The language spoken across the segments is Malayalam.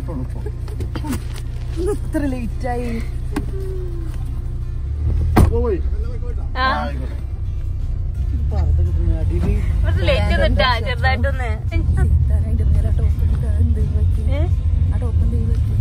എത്തിയിട്ടുള്ളൂ ഇപ്പൊ ഇത്ര ലേറ്റ് ആയി പോയി ആ പറഞ്ഞത് കിട്ടുന്ന അടിയില് കുറച്ച് ലേറ്റ് ഒന്നിട്ടാ ചെറുതായിട്ടൊന്ന് അതിന്റെ മേലെ ടോപ്പ് ഇട്ടിട്ട് എന്ത് പറ്റി ഏ? ആ ടോപ്പ് എന്ത് പറ്റി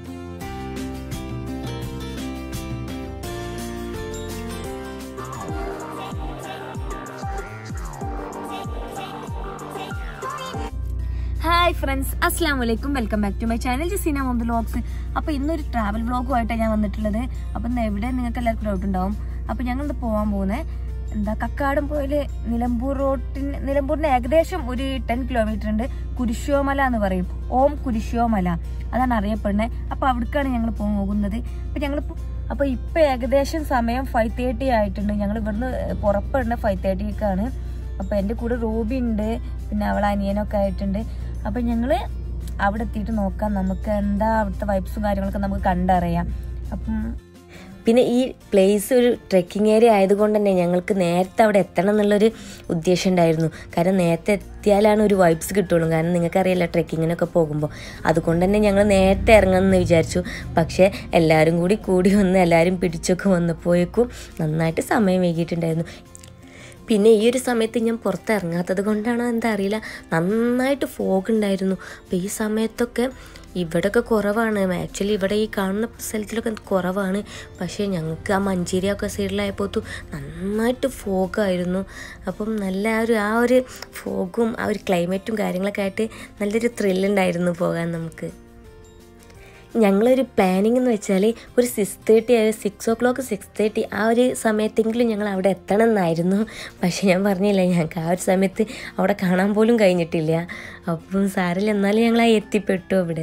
ഹായ് ഫ്രണ്ട്സ് അസ്സാം വലൈക്കും welcome back to my channel Jaseena month vlogs അപ്പോൾ ഇന്നൊരു ട്രാവൽ വ്ലോഗുമായിട്ടാണ് ഞാൻ വന്നിട്ടുള്ളത് അപ്പം ഇന്ന് എവിടെ നിങ്ങൾക്ക് എല്ലാവർക്കും ഡൗട്ട് ഉണ്ടാവും അപ്പം ഞങ്ങൾ ഇന്ന് പോകാൻ പോകുന്നത് എന്താ കക്കാടം പോയാൽ നിലമ്പൂർ റോട്ടിന് നിലമ്പൂരിന് ഏകദേശം ഒരു ടെൻ കിലോമീറ്റർ ഉണ്ട് കുരിശോമല എന്ന് പറയും ഓം കുരിശോമല അതാണ് അറിയപ്പെടുന്നത് അപ്പോൾ അവിടേക്കാണ് ഞങ്ങൾ പോകുന്നത് അപ്പം ഞങ്ങളിപ്പോൾ അപ്പോൾ ഇപ്പോൾ ഏകദേശം സമയം ഫൈവ് തേർട്ടി ആയിട്ടുണ്ട് ഞങ്ങൾ ഇവിടുന്ന് പുറപ്പെടുന്നത് ഫൈവ് തേർട്ടിക്കാണ് അപ്പോൾ എൻ്റെ കൂടെ റൂബി ഉണ്ട് പിന്നെ അവളെ അനിയനൊക്കെ ആയിട്ടുണ്ട് അപ്പം ഞങ്ങൾ അവിടെ എത്തിയിട്ട് നോക്കാം നമുക്ക് എന്താ അവിടുത്തെ വൈബ്സും കാര്യങ്ങളൊക്കെ നമുക്ക് കണ്ടറിയാം അപ്പം പിന്നെ ഈ പ്ലേസ് ഒരു ട്രെക്കിംഗ് ഏരിയ ആയതുകൊണ്ട് തന്നെ ഞങ്ങൾക്ക് നേരത്തെ അവിടെ എത്തണം എന്നുള്ളൊരു ഉദ്ദേശം ഉണ്ടായിരുന്നു കാരണം നേരത്തെ എത്തിയാലാണ് ഒരു വൈബ്സ് കിട്ടുള്ളൂ കാരണം നിങ്ങൾക്കറിയില്ല ട്രെക്കിങ്ങിനൊക്കെ പോകുമ്പോൾ അതുകൊണ്ട് തന്നെ ഞങ്ങൾ നേരത്തെ ഇറങ്ങാമെന്ന് വിചാരിച്ചു പക്ഷേ എല്ലാവരും കൂടി കൂടി വന്ന് എല്ലാവരും പിടിച്ചൊക്കെ വന്നപ്പോഴേക്കും നന്നായിട്ട് സമയം വൈകിയിട്ടുണ്ടായിരുന്നു പിന്നെ ഈ ഒരു സമയത്ത് ഞാൻ പുറത്ത് ഇറങ്ങാത്തത് കൊണ്ടാണോ എന്താ അറിയില്ല നന്നായിട്ട് ഫോഗ് ഉണ്ടായിരുന്നു അപ്പോൾ ഈ സമയത്തൊക്കെ ഇവിടെയൊക്കെ കുറവാണ് ആക്ച്വലി ഇവിടെ ഈ കാണുന്ന സ്ഥലത്തിലൊക്കെ കുറവാണ് പക്ഷേ ഞങ്ങൾക്ക് ആ മഞ്ചേരിയൊക്കെ സൈഡിലായപ്പോൾ നന്നായിട്ട് ഫോഗായിരുന്നു അപ്പം നല്ല ആ ഒരു ആ ഒരു ഫോഗും ആ ഒരു ക്ലൈമറ്റും കാര്യങ്ങളൊക്കെ ആയിട്ട് നല്ലൊരു ത്രില്ലുണ്ടായിരുന്നു പോകാൻ നമുക്ക് ഞങ്ങളൊരു പ്ലാനിങ് എന്ന് വെച്ചാൽ ഒരു സിക്സ് തേർട്ടി ആയ six o'clock six thirty ആ ഒരു സമയത്തെങ്കിലും ഞങ്ങൾ അവിടെ എത്തണം എന്നായിരുന്നു പക്ഷെ ഞാൻ പറഞ്ഞില്ല ഞങ്ങൾക്ക് ആ ഒരു സമയത്ത് അവിടെ കാണാൻ പോലും കഴിഞ്ഞിട്ടില്ല അപ്പം സാറിൽ എന്നാലും ഞങ്ങൾ ആ എത്തിപ്പെട്ടു അവിടെ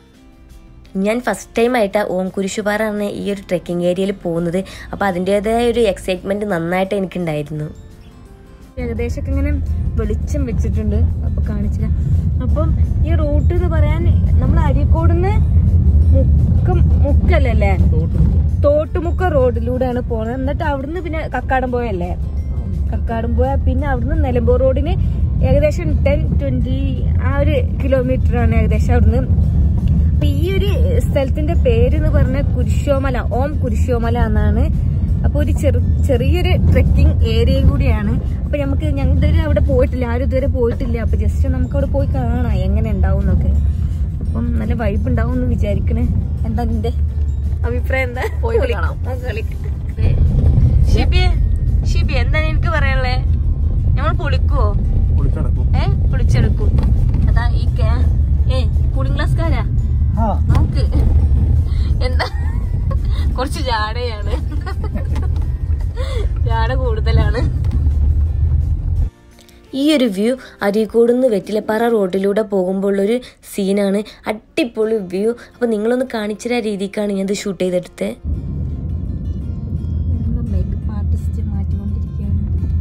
ഞാൻ ഫസ്റ്റ് ടൈം ആയിട്ടാണ് ഓം കുരിശുപാറ എന്ന ഈ ഒരു ട്രെക്കിംഗ് ഏരിയയിൽ പോകുന്നത് അപ്പോൾ അതിൻ്റേതായ ഒരു എക്സൈറ്റ്മെൻറ്റ് നന്നായിട്ട് എനിക്കുണ്ടായിരുന്നു ഏകദേശമൊക്കെ ഇങ്ങനെ വെളിച്ചം വെച്ചിട്ടുണ്ട് അപ്പൊ കാണിച്ചില്ല അപ്പം ഈ റൂട്ട് എന്ന് പറയാൻ നമ്മൾ അരീക്കോടുന്ന് മുക്കം മുക്കല്ലല്ലേ തോട്ടുമുക്ക റോഡിലൂടെയാണ് പോണത് എന്നിട്ട് അവിടുന്ന് പിന്നെ കക്കാടം പോയല്ലേ കക്കാടം പോയ പിന്നെ അവിടുന്ന് നിലമ്പൂർ റോഡിന് ഏകദേശം ടെൻ ട്വന്റി ആ ഒരു കിലോമീറ്റർ ആണ് ഏകദേശം അവിടുന്ന് അപ്പൊ ഈ ഒരു സ്ഥലത്തിന്റെ പേര് എന്ന് പറഞ്ഞ കുരിശോമല ഓം കുരിശോമല എന്നാണ് അപ്പൊ ഒരു ചെറു ചെറിയൊരു ട്രെക്കിംഗ് ഏരിയയും കൂടിയാണ് അപ്പൊ നമുക്ക് ഞങ്ങൾ ഇതുവരെ അവിടെ പോയിട്ടില്ല ആരും ഇതുവരെ പോയിട്ടില്ല അപ്പൊ ജസ്റ്റ് നമുക്ക് അവിടെ പോയി കാണാം എങ്ങനെ ഉണ്ടാവും എന്നൊക്കെ അപ്പം നല്ല വൈബ് ഉണ്ടാവും എന്ന് വിചാരിക്കണേ എന്താ നിന്റെ അഭിപ്രായം എന്താ പോയി കാണാം. ഷിബി ഷിബി എന്താ എനിക്ക് പറയാനുള്ളേ നമ്മൾ പൊളിക്കുവോ കുളിച്ചടക്കും ഏ പൊളിച്ചെടുക്കും അതാ ഈ ക്യാ- ഏ കൂളിംഗ് ഗ്ലാസ്കാരാ ആ നോക്ക് എന്താ കുറച്ച് ജാടയാണ് ജാട കൂടുതലാണ് ഈ ഒരു വ്യൂ അരീക്കോട് നിന്ന് വെറ്റിലപ്പാറ റോഡിലൂടെ പോകുമ്പോഴുള്ളൊരു സീനാണ് അടിപൊളി വ്യൂ അപ്പോൾ നിങ്ങളൊന്ന് കാണിച്ചിര രീതിക്കാണ് ഞാൻ ഇത് ഷൂട്ട് ചെയ്തെടുത്തത് മേക്കപ്പ് ആർട്ടിസ്റ്റ് മാറ്റിക്കൊണ്ടിരിക്കുകയാണ്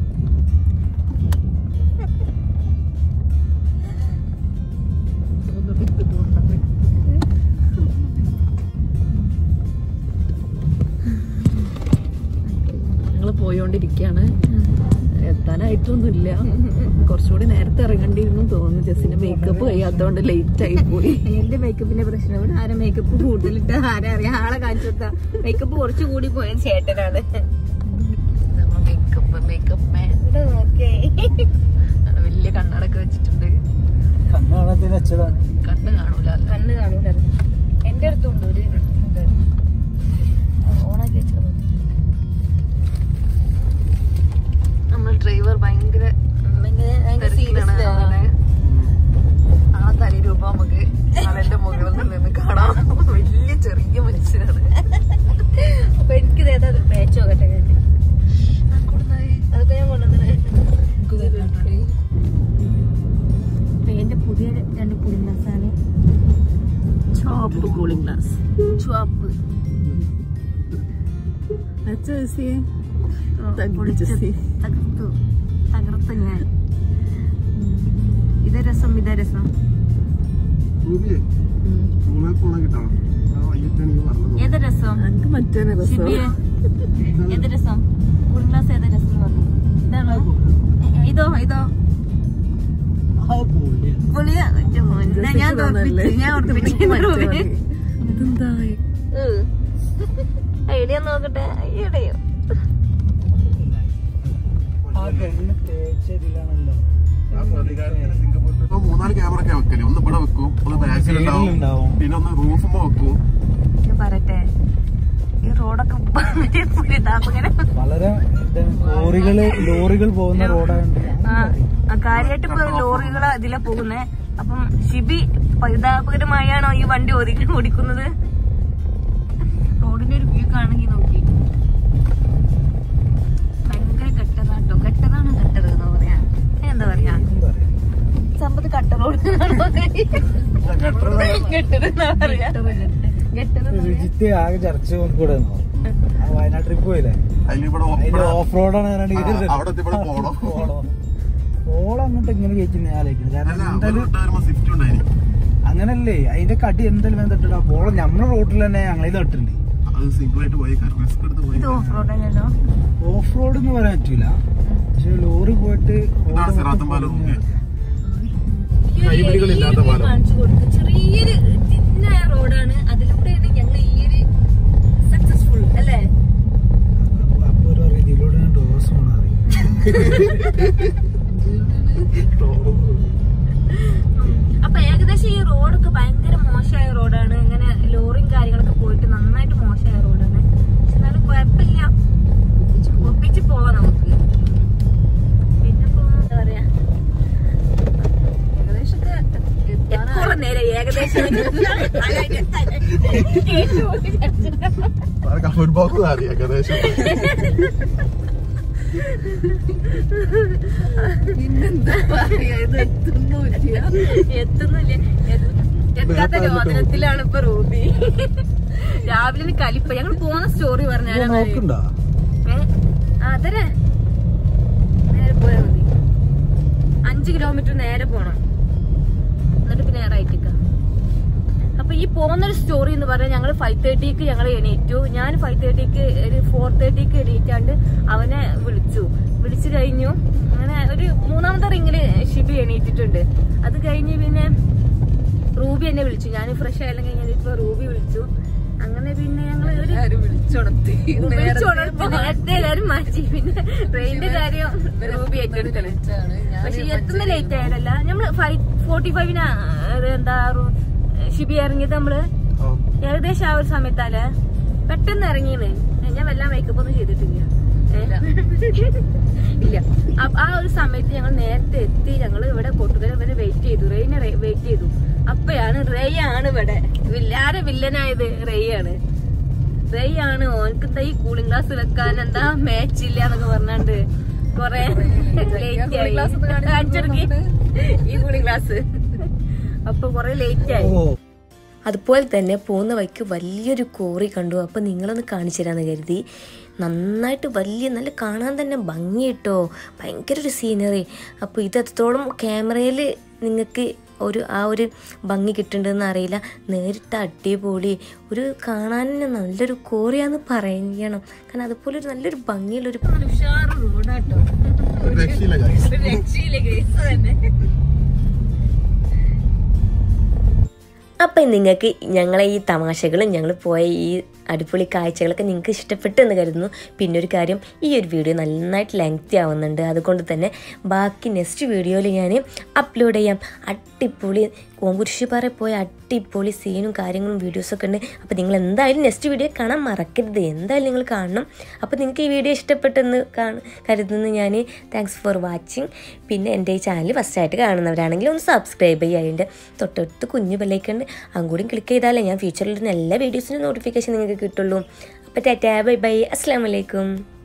ഞങ്ങൾ പോയോണ്ടിരിക്കുകയാണ് എത്താനായിട്ടൊന്നുമില്ല കുറച്ചുകൂടി നേരത്തെ ഇറങ്ങേണ്ടിയിരുന്നു തോന്നുന്നു ജസ്സിന് മേക്കപ്പ് കഴിയാത്തോണ്ട് ലേറ്റ് ആയി പോയി എന്റെ മേക്കപ്പിന്റെ പ്രശ്നം ഇവിടെ ആരെ മേക്കപ്പ് കൂടുതലിട്ട് ആരെ അറിയാം ആളെ കാണിച്ചു കൊടുത്താ മേക്കപ്പ് കുറച്ച് കൂടി പോയത് ചേട്ടനാണ് മേക്കപ്പ് മേക്കപ്പ് മാൻ ഇവിടെ നോക്കേ വലിയ കണ്ണടൊക്കെ വെച്ചിട്ടുണ്ട് കണ്ണാണത്തിന് വെച്ചതാണ് കണ്ണ് കാണൂല കണ്ണ് കാണൂല എന്റെ അടുത്തുണ്ട് ഒരു ഇത് ഓണാക്കി വെച്ചോ നമ്മൾ ഡ്രൈവർ ഭയങ്കര ഭയങ്കര തിരക്കിലാണ് സീരിയസ് അവിടെ. ആ തനി രൂപം നമുക്ക് മലന്റെ മുകളിൽ നിന്ന് കാണാം വലിയ ചെറിയ മനുഷ്യനാണ് അപ്പൊ എനിക്കിത് ഏതാ പേച്ച് നോക്കട്ടെ ഞാൻ അതൊക്കെ ഞാൻ കൊണ്ടുവന്നത് എന്റെ പുതിയ രണ്ട് കുടുംബസാണ് ചോപ്പ് കൂളിംഗ് ഗ്ലാസ് ചുവപ്പ് തകർത്തു തകർത്തു ഞാൻ ഇതാ രസം ഇതാ രസം റൂബിയെ മൂന്നാൾ കൊള്ളാൻ കിട്ടണം ആ വൈകിട്ടാണ് ഈ പറഞ്ഞത് ഏതാ രസം എനിക്ക് മറ്റേ ഷിബിയെ ഏത് രസം കൂളിംഗ് ഗ്ലാസ് ഏതാ രസം എന്ന് പറഞ്ഞു ഇതാണോ എ- എ- ഇതോ ഇതോ ആ പുളിയാ എന്റെ മോനെ, ഞാൻ ഉറപ്പിച്ച് ഞാൻ ഉറപ്പിച്ച് ഐഡിയ നോക്കട്ടെ ഐഡിയോ ഇപ്പൊ മൂന്നാല് ക്യാമറ ഒക്കെ വെക്കല് ഒന്ന് ഇവിടെ വെക്കും ഒന്ന് ബാക്കിലുണ്ടാവും ഉണ്ടാവും. പിന്നെ ഒന്ന് റൂഫുമ്പോ വെക്കും ഞാൻ പറയട്ടെ ഈ റോഡൊക്കെ പുലിതാപ്പങ്ങനെ വളരെ ഇത് ലോറികള് ലോറികൾ പോകുന്ന റോഡായോണ്ട് ആ കാര്യമായിട്ട് ഇപ്പൊ ലോറികൾ ഇതിലെ പോകുന്നേ അപ്പം ഷിബി പരിതാപകരമായാണോ ഈ വണ്ടി ഓടി ഓടിക്കുന്നത് റോഡിന്റെ ഒരു വ്യൂ കാണുമെങ്കിൽ നോക്കി ഭയങ്കര കെട്ടതാട്ടോ കെട്ടതാണ് കെട്ടത് എന്ന് പറയാ എന്താ പറയാ സമ്പത്ത് കട്ട റോഡ് കെട്ടത് എന്നാ പറയാ കെട്ടത് രുചിത്ത് ആകെ ചർച്ച കൂടെ ആ വയനാട് ട്രിപ്പ് പോയില്ലേ അതിലിവിടെ അതിന്റെ ഓഫ് റോഡാണ് ആ, അവിടെ എത്തി ഇവിടെ പോണം. ഓളം അങ്ങോട്ട് ഇങ്ങനെ കയറ്റി ആലോചിക്കുന്നത് കാരണം അല്ല എന്തായാലും ഇവിടെ വരുമ്പോ സ്വിഫ്റ്റ് ഉണ്ടായിന് അങ്ങനല്ലേ അതിന്റെ കടി എന്തായാലും വേഗം തട്ടിടാ പോളം നമ്മളെ റോഡിൽ തന്നെ ഞങ്ങളിത് തട്ടുണ്ട് അത് സിംഗിൾ ആയിട്ട് പോയി കാരണം റിസ്ക് എടുത്ത് പോയി ഇത് ഓഫ് റോഡല്ലല്ലോ ഓഫ് റോഡ് എന്ന് പറയാൻ പറ്റൂല പക്ഷെ ലോറി പോയിട്ട് ഇതാണ് സിറാത്തും പാലം റോഡ് നോക്കിയേ. കൈപിടികളില്ലാത്ത പാലം. കാണിച്ചു കൊടുക്കും ചെറിയൊരു തിന്നായ റോഡാണ് അതിലൂടെയാണ് ഞങ്ങൾ ഈ ഒരു സക്സസ്ഫുൾ അല്ലേ അപ്പൊ ഒരു പറയും ഇതിലൂടെ ഡോസ് പോണ അപ്പൊ ഏകദേശം ഈ റോഡൊക്കെ ഭയങ്കര മോശമായ റോഡാണ് ഇങ്ങനെ ലോറിയും കാര്യങ്ങളൊക്കെ പോയിട്ട് നന്നായിട്ട് മോശമായ റോഡാണ് പക്ഷെ എന്നാലും കുഴപ്പമില്ല ഒപ്പിച്ച് പോവാം നമുക്ക് പിന്നെ ഇപ്പൊ എന്താ പറയാ ഏകദേശമൊക്കെ എത്ര നേരം ഏകദേശം കഫൻ ബോക്സ് ആദ്യം ഏകദേശം എത്തുന്നില്ല എത്താത്ത രോദനത്തിലാണ് ഇപ്പൊ റൂബി രാവിലെ കലിപ്പ ഞങ്ങൾ പോകുന്ന സ്റ്റോറി പറഞ്ഞാലും നോക്കണ്ട അതരെ നേരെ പോയാ മതി അഞ്ച് കിലോമീറ്റർ നേരെ പോണം എന്നിട്ട് പിന്നെ റൈറ്റിക്ക അപ്പൊ ഈ പോകുന്നൊരു സ്റ്റോറി എന്ന് പറഞ്ഞാൽ ഞങ്ങൾ ഫൈവ് തേർട്ടിക്ക് ഞങ്ങൾ എണീറ്റു ഞാൻ ഫൈവ് തേർട്ടിക്ക് ഒരു ഫോർ തേർട്ടിക്ക് എണീറ്റാണ്ട് അവനെ വിളിച്ചു വിളിച്ചു കഴിഞ്ഞു അങ്ങനെ ഒരു മൂന്നാമത്തെ റിങ്ങില് ഷിബി എണീറ്റിട്ടുണ്ട് അത് കഴിഞ്ഞ് പിന്നെ റൂബി എന്നെ വിളിച്ചു ഞാൻ ഫ്രഷ് ആയാലും കഴിഞ്ഞാൽ ഇപ്പൊ റൂബി വിളിച്ചു അങ്ങനെ പിന്നെ ഞങ്ങൾ ഒരു വിളിച്ചുണർത്തി വിളിച്ചുണർത്തി നേരത്തെ എല്ലാരും മാറ്റി പിന്നെ ട്രെയിനിന്റെ കാര്യം റൂബി ഏറ്റെടുക്കണം പക്ഷെ എത്തുന്ന ലേറ്റ് ആയാലല്ല നമ്മള് ഫൈവ് ഫോർട്ടി ഫൈവിനാ എന്താ റൂ- ഷിബി ഇറങ്ങിയത് നമ്മള് ഏകദേശം ആ ഒരു സമയത്താല് പെട്ടെന്ന് ഇറങ്ങിയത് ഞാൻ വല്ല മേക്കപ്പ് ഒന്നും ചെയ്തിട്ടില്ല ഏ? ഇല്ല അപ്പ ആ ഒരു സമയത്ത് ഞങ്ങൾ നേരത്തെ എത്തി ഞങ്ങൾ ഇവിടെ കൊട്ടുകര വരെ വെയിറ്റ് ചെയ്തു റെയിനെ വെയിറ്റ് ചെയ്തു അപ്പയാണ് റെയ് ആണ് ഇവിടെ വില്ലാരെ വില്ലനായത് റെയ് ആണ് റെയ് ആണ് ഓനക്ക് എന്താ ഈ കൂളിംഗ് ഗ്ലാസ് വെക്കാൻ എന്താ മാച്ച് ഇല്ല എന്നൊക്കെ പറഞ്ഞാണ്ട് കൊറേ ലേറ്റ് ആയി കാണിച്ചെടുക്കി ഈ കൂളിംഗ് ഗ്ലാസ് അപ്പൊ കൊറേ ലേറ്റ് ആയി ഓ അതുപോലെ തന്നെ പോകുന്ന വഴിക്ക് വലിയൊരു കോറി കണ്ടു അപ്പോൾ നിങ്ങളൊന്ന് കാണിച്ചു തരാമെന്ന് കരുതി നന്നായിട്ട് വലിയ നല്ല കാണാൻ തന്നെ ഭംഗിയിട്ടോ ഭയങ്കര ഒരു സീനറി അപ്പോൾ ഇത് എത്രത്തോളം ക്യാമറയിൽ നിങ്ങൾക്ക് ഒരു ആ ഒരു ഭംഗി കിട്ടുന്നുണ്ടെന്ന് അറിയില്ല നേരിട്ട് അടിപൊളി ഒരു കാണാൻ തന്നെ നല്ലൊരു കോറിയാന്ന് പറയണം കാരണം അതുപോലെ ഒരു നല്ലൊരു ഭംഗിയുള്ളൊരു ഉഷാറ് റോഡാട്ടോ ഒരു രക്ഷയില്ല guys. ഒരു രക്ഷയില്ല കേസ് തന്നെ അപ്പം നിങ്ങൾക്ക് ഞങ്ങളെ ഈ തമാശകളും ഞങ്ങൾ പോയ ഈ അടിപൊളി കാഴ്ചകളൊക്കെ നിങ്ങൾക്ക് ഇഷ്ടപ്പെട്ടു എന്ന് കരുതുന്നു പിന്നെ ഒരു കാര്യം ഈ ഒരു വീഡിയോ നന്നായിട്ട് ലെങ്തി ആവുന്നുണ്ട് അതുകൊണ്ട് തന്നെ ബാക്കി നെക്സ്റ്റ് വീഡിയോയിൽ ഞാൻ അപ്ലോഡ് ചെയ്യാം അടിപൊളി കോമ്പുരുഷിപ്പാറ പോയ അടിപൊളി സീനും കാര്യങ്ങളും വീഡിയോസൊക്കെ ഉണ്ട് അപ്പോൾ നിങ്ങൾ എന്തായാലും നെക്സ്റ്റ് വീഡിയോ കാണാൻ മറക്കരുത് എന്തായാലും നിങ്ങൾ കാണണം അപ്പോൾ നിങ്ങൾക്ക് ഈ വീഡിയോ ഇഷ്ടപ്പെട്ടെന്ന് കാണ കരുതുന്നു ഞാൻ താങ്ക്സ് ഫോർ വാച്ചിങ് പിന്നെ എൻ്റെ ഈ ചാനൽ ഫസ്റ്റായിട്ട് കാണുന്നവരാണെങ്കിൽ ഒന്ന് സബ്സ്ക്രൈബ് ചെയ്യുക അതിൻ്റെ തൊട്ടടുത്ത് കുഞ്ഞു ബെല്ലൈക്കുണ്ട് അതും കൂടി ക്ലിക്ക് ചെയ്താലേ ഞാൻ ഫ്യൂച്ചറിൽ എല്ലാ വീഡിയോസിനും നോട്ടിഫിക്കേഷൻ നിങ്ങൾക്ക് കിട്ടുള്ളൂ അപ്പോൾ ടാറ്റാ ബൈ ബൈ അസ്സാം വലൈക്കും